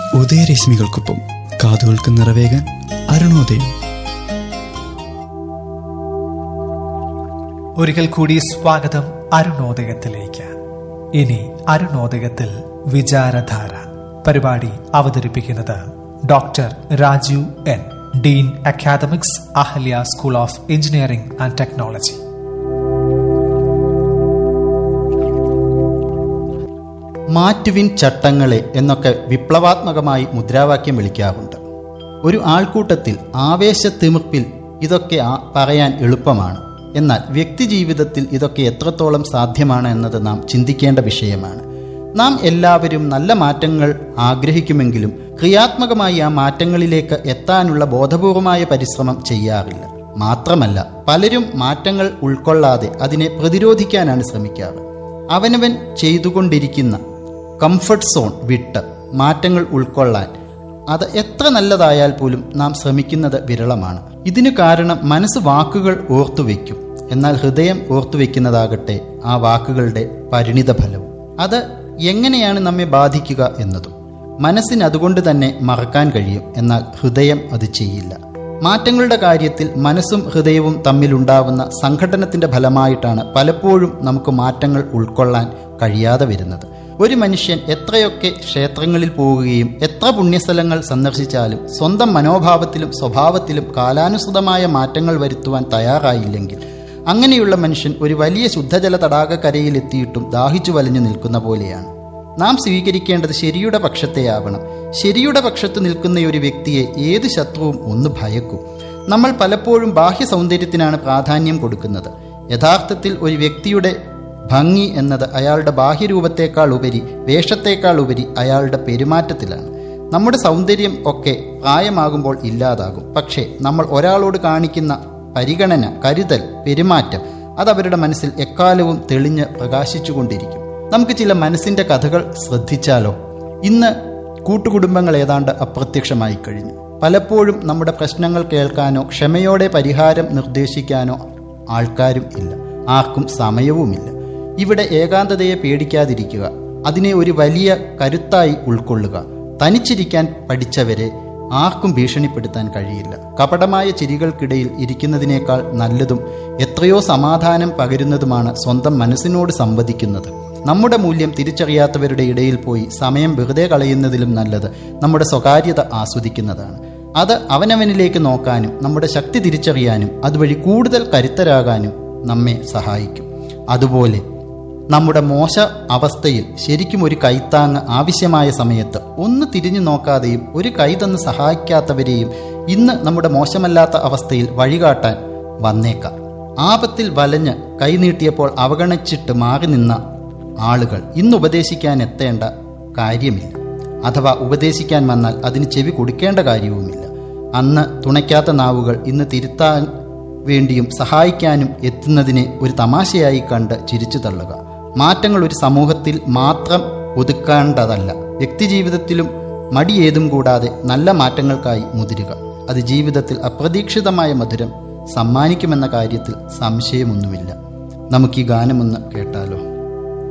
ഉദയരശ്മികൾക്കൊപ്പം കാതുകൾക്ക് നിറവേകാൻ അരുണോദയം ഒരിക്കൽ കൂടി സ്വാഗതം അരുണോദയത്തിലേക്ക് ഇനി അരുണോദയത്തിൽ വിചാരധാര പരിപാടി അവതരിപ്പിക്കുന്നത് doctor Rajeev N dean academics Ahalya school of engineering and technology മാറ്റുവിൻ ചട്ടങ്ങളെ എന്നൊക്കെ വിപ്ലവാത്മകമായി മുദ്രാവാക്യം വിളിക്കാറുണ്ട് ഒരു ആൾക്കൂട്ടത്തിൽ ആവേശത്തിമിർപ്പിൽ ഇതൊക്കെ ആ- പറയാൻ എളുപ്പമാണ് എന്നാൽ വ്യക്തിജീവിതത്തിൽ ഇതൊക്കെ എത്രത്തോളം സാധ്യമാണ് എന്നത് നാം ചിന്തിക്കേണ്ട വിഷയമാണ് നാം എല്ലാവരും നല്ല മാറ്റങ്ങൾ ആഗ്രഹിക്കുമെങ്കിലും ക്രിയാത്മകമായി ആ മാറ്റങ്ങളിലേക്ക് എത്താനുള്ള ബോധപൂർവമായ പരിശ്രമം ചെയ്യാറില്ല മാത്രമല്ല പലരും മാറ്റങ്ങൾ ഉൾക്കൊള്ളാതെ അതിനെ പ്രതിരോധിക്കാനാണ് ശ്രമിക്കാറ് അവനവൻ ചെയ്തുകൊണ്ടിരിക്കുന്ന കംഫർട്ട് സോൺ വിട്ട് മാറ്റങ്ങൾ ഉൾക്കൊള്ളാൻ അത് എത്ര നല്ലതായാൽ പോലും നാം ശ്രമിക്കുന്നത് വിരളമാണ് ഇതിനു കാരണം മനസ്സ് വാക്കുകൾ ഓർത്തുവെക്കും എന്നാൽ ഹൃദയം ഓർത്തുവെക്കുന്നതാകട്ടെ ആ വാക്കുകളുടെ പരിണിത ഫലവും അത് എങ്ങനെയാണ് നമ്മെ ബാധിക്കുക എന്നതും മനസ്സിന് അതുകൊണ്ട് തന്നെ മറക്കാൻ കഴിയും എന്നാൽ ഹൃദയം അത് ചെയ്യില്ല മാറ്റങ്ങളുടെ കാര്യത്തിൽ മനസ്സും ഹൃദയവും തമ്മിലുണ്ടാവുന്ന സംഘടനത്തിന്റെ ഫലമായിട്ടാണ് പലപ്പോഴും നമുക്ക് മാറ്റങ്ങൾ ഉൾക്കൊള്ളാൻ കഴിയാതെ വരുന്നത് ഒരു മനുഷ്യൻ എത്രയൊക്കെ ക്ഷേത്രങ്ങളിൽ പോവുകയും എത്ര പുണ്യസ്ഥലങ്ങൾ സന്ദർശിച്ചാലും സ്വന്തം മനോഭാവത്തിലും സ്വഭാവത്തിലും കാലാനുസൃതമായ മാറ്റങ്ങൾ വരുത്തുവാൻ തയ്യാറായില്ലെങ്കിൽ അങ്ങനെയുള്ള മനുഷ്യൻ ഒരു വലിയ ശുദ്ധജല തടാകക്കരയിലെത്തിയിട്ടും ദാഹിച്ചു വലഞ്ഞു നിൽക്കുന്ന പോലെയാണ് നാം സ്വീകരിക്കേണ്ടത് ശരിയുടെ പക്ഷത്തെയാവണം ശരിയുടെ പക്ഷത്ത് നിൽക്കുന്ന ഒരു വ്യക്തിയെ ഏത് ശത്രുവും ഒന്ന് ഭയക്കും നമ്മൾ പലപ്പോഴും ബാഹ്യ സൗന്ദര്യത്തിനാണ് പ്രാധാന്യം കൊടുക്കുന്നത് യഥാർത്ഥത്തിൽ ഒരു വ്യക്തിയുടെ ഭംഗി എന്നത് അയാളുടെ ബാഹ്യരൂപത്തേക്കാൾ ഉപരി വേഷത്തേക്കാൾ ഉപരി അയാളുടെ പെരുമാറ്റത്തിലാണ് നമ്മുടെ സൗന്ദര്യം ഒക്കെ പ്രായമാകുമ്പോൾ ഇല്ലാതാകും പക്ഷേ നമ്മൾ ഒരാളോട് കാണിക്കുന്ന പരിഗണന കരുതൽ പെരുമാറ്റം അത് അവരുടെ മനസ്സിൽ എക്കാലവും തെളിഞ്ഞ് പ്രകാശിച്ചുകൊണ്ടിരിക്കും നമുക്ക് ചില മനസ്സിന്റെ കഥകൾ ശ്രദ്ധിച്ചാലോ ഇന്ന് കൂട്ടുകുടുംബങ്ങൾ ഏതാണ്ട് അപ്രത്യക്ഷമായി കഴിഞ്ഞു പലപ്പോഴും നമ്മുടെ പ്രശ്നങ്ങൾ കേൾക്കാനോ ക്ഷമയോടെ പരിഹാരം നിർദ്ദേശിക്കാനോ ആൾക്കാരും ഇല്ല ആർക്കും സമയവുമില്ല ഇവിടെ ഏകാന്തതയെ പേടിക്കാതിരിക്കുക അതിനെ ഒരു വലിയ കരുത്തായി ഉൾക്കൊള്ളുക തനിച്ചിരിക്കാൻ പഠിച്ചവരെ ആർക്കും ഭീഷണിപ്പെടുത്താൻ കഴിയില്ല കപടമായ ചിരികൾക്കിടയിൽ ഇരിക്കുന്നതിനേക്കാൾ നല്ലതും എത്രയോ സമാധാനം പകരുന്നതുമാണ് സ്വന്തം മനസ്സിനോട് സംവദിക്കുന്നത് നമ്മുടെ മൂല്യം തിരിച്ചറിയാത്തവരുടെ ഇടയിൽ പോയി സമയം വെറുതെ കളയുന്നതിലും നല്ലത് നമ്മുടെ സ്വകാര്യത ആസ്വദിക്കുന്നതാണ് അത് അവനവനിലേക്ക് നോക്കാനും നമ്മുടെ ശക്തി തിരിച്ചറിയാനും അതുവഴി കൂടുതൽ കരുത്തരാകാനും നമ്മെ സഹായിക്കും അതുപോലെ നമ്മുടെ മോശ അവസ്ഥയിൽ ശരിക്കും ഒരു കൈത്താങ്ങ് ആവശ്യമായ സമയത്ത് ഒന്ന് തിരിഞ്ഞു നോക്കാതെയും ഒരു കൈ തന്ന് സഹായിക്കാത്തവരെയും ഇന്ന് നമ്മുടെ മോശമല്ലാത്ത അവസ്ഥയിൽ വഴികാട്ടാൻ വന്നേക്കാം ആപത്തിൽ വലഞ്ഞ് കൈനീട്ടിയപ്പോൾ അവഗണിച്ചിട്ട് മാറി നിന്ന ആളുകൾ ഇന്ന് ഉപദേശിക്കാൻ എത്തേണ്ട കാര്യമില്ല അഥവാ ഉപദേശിക്കാൻ വന്നാൽ അതിന് ചെവി കൊടുക്കേണ്ട കാര്യവുമില്ല അന്ന് തുണയ്ക്കാത്ത നാവുകൾ ഇന്ന് തിരുത്താൻ വേണ്ടിയും സഹായിക്കാനും എത്തുന്നതിനെ ഒരു തമാശയായി കണ്ട് ചിരിച്ചു തള്ളുക മാറ്റങ്ങൾ ഒരു സമൂഹത്തിൽ മാത്രം ഒതുക്കേണ്ടതല്ല വ്യക്തിജീവിതത്തിലും മടിയേതും കൂടാതെ നല്ല മാറ്റങ്ങൾക്കായി മുതിരുക അത് ജീവിതത്തിൽ അപ്രതീക്ഷിതമായ മധുരം സമ്മാനിക്കുമെന്ന കാര്യത്തിൽ സംശയമൊന്നുമില്ല നമുക്ക് ഈ ഗാനമൊന്ന് കേട്ടാലോ